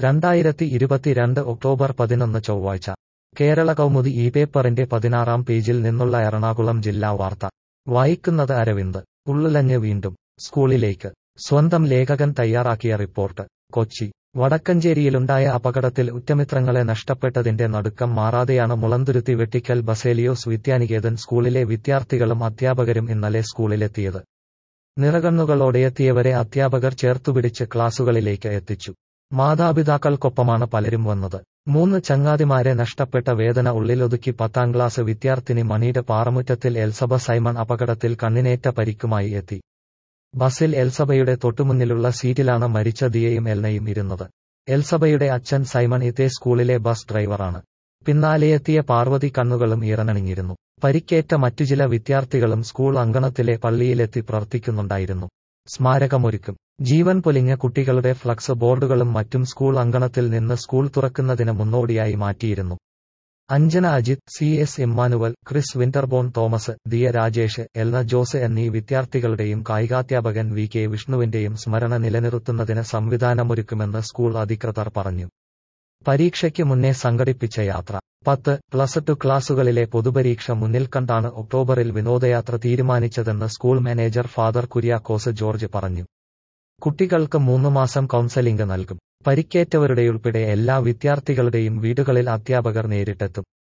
രണ്ടായിരത്തി ഇരുപത്തിരണ്ട് ഒക്ടോബർ പതിനൊന്ന് ചൊവ്വാഴ്ച കേരള കൗമുദി ഈ പേപ്പറിന്റെ പതിനാറാം പേജിൽ നിന്നുള്ള എറണാകുളം ജില്ലാ വാർത്ത വായിക്കുന്നത് അരവിന്ദ് ഉള്ളുലഞ്ഞ് വീണ്ടും സ്കൂളിലേക്ക് സ്വന്തം ലേഖകൻ തയ്യാറാക്കിയ റിപ്പോർട്ട് കൊച്ചി വടക്കഞ്ചേരിയിലുണ്ടായ അപകടത്തിൽ ഉറ്റമിത്രങ്ങളെ നഷ്ടപ്പെട്ടതിന്റെ നടുക്കം മാറാതെയാണ് മുളന്തുരുത്തി വെട്ടിക്കൽ ബസേലിയോസ് വിദ്യാനികേതൻ സ്കൂളിലെ വിദ്യാർത്ഥികളും അധ്യാപകരും ഇന്നലെ സ്കൂളിലെത്തിയത് നിറകണ്ണുകളോടെയെത്തിയവരെ അധ്യാപകർ ചേർത്തുപിടിച്ച് ക്ലാസുകളിലേക്ക് എത്തിച്ചു മാതാപിതാക്കൾക്കൊപ്പമാണ് പലരും വന്നത് മൂന്ന് ചങ്ങാതിമാരെ നഷ്ടപ്പെട്ട വേദന ഉള്ളിലൊതുക്കി പത്താം ക്ലാസ് വിദ്യാർത്ഥിനി മണിയുടെ പാറമുറ്റത്തിൽ എൽസബ സൈമൺ അപകടത്തിൽ കണ്ണിനേറ്റ പരിക്കുമായി എത്തി ബസിൽ എൽസബയുടെ തൊട്ടുമുന്നിലുള്ള സീറ്റിലാണ് മരിച്ച ദിയയും എൽനയും ഇരുന്നത് എൽസബയുടെ അച്ഛൻ സൈമൺ ഇതേ സ്കൂളിലെ ബസ് ഡ്രൈവറാണ് പിന്നാലെയെത്തിയ പാർവതി കണ്ണുകളും ഈറനണിഞ്ഞിരുന്നു പരിക്കേറ്റ മറ്റു ചില വിദ്യാർത്ഥികളും സ്കൂൾ അങ്കണത്തിലെ പള്ളിയിലെത്തി പ്രവർത്തിക്കുന്നുണ്ടായിരുന്നു സ്മാരകമൊരുക്കും ജീവൻ പൊലിഞ്ഞ കുട്ടികളുടെ ഫ്ലക്സ് ബോർഡുകളും മറ്റും സ്കൂൾ അങ്കണത്തിൽ നിന്ന് സ്കൂൾ തുറക്കുന്നതിന് മുന്നോടിയായി മാറ്റിയിരുന്നു Anjana Ajith C S Emmanuel Chris Winterbourne Thomas Diya Rajesh Elna Jose എന്നീ വിദ്യാർത്ഥികളുടെയും കായികാധ്യാപകൻ വി കെ വിഷ്ണുവിന്റെയും സ്മരണ നിലനിർത്തുന്നതിന് സംവിധാനമൊരുക്കുമെന്ന് സ്കൂൾ അധികൃതർ പറഞ്ഞു പരീക്ഷയ്ക്ക് മുന്നേ സംഘടിപ്പിച്ച യാത്ര പത്ത് പ്ലസ് ടു ക്ലാസുകളിലെ പൊതുപരീക്ഷ മുന്നിൽ കണ്ടാണ് ഒക്ടോബറിൽ വിനോദയാത്ര തീരുമാനിച്ചതെന്ന് school manager father Kuriakose George പറഞ്ഞു കുട്ടികൾക്ക് മൂന്ന് മാസം കൗൺസലിംഗ് നൽകും പരിക്കേറ്റവരുടെയുൾപ്പെടെ എല്ലാ വിദ്യാർത്ഥികളുടെയും വീടുകളിൽ അധ്യാപകർ നേരിട്ടെത്തും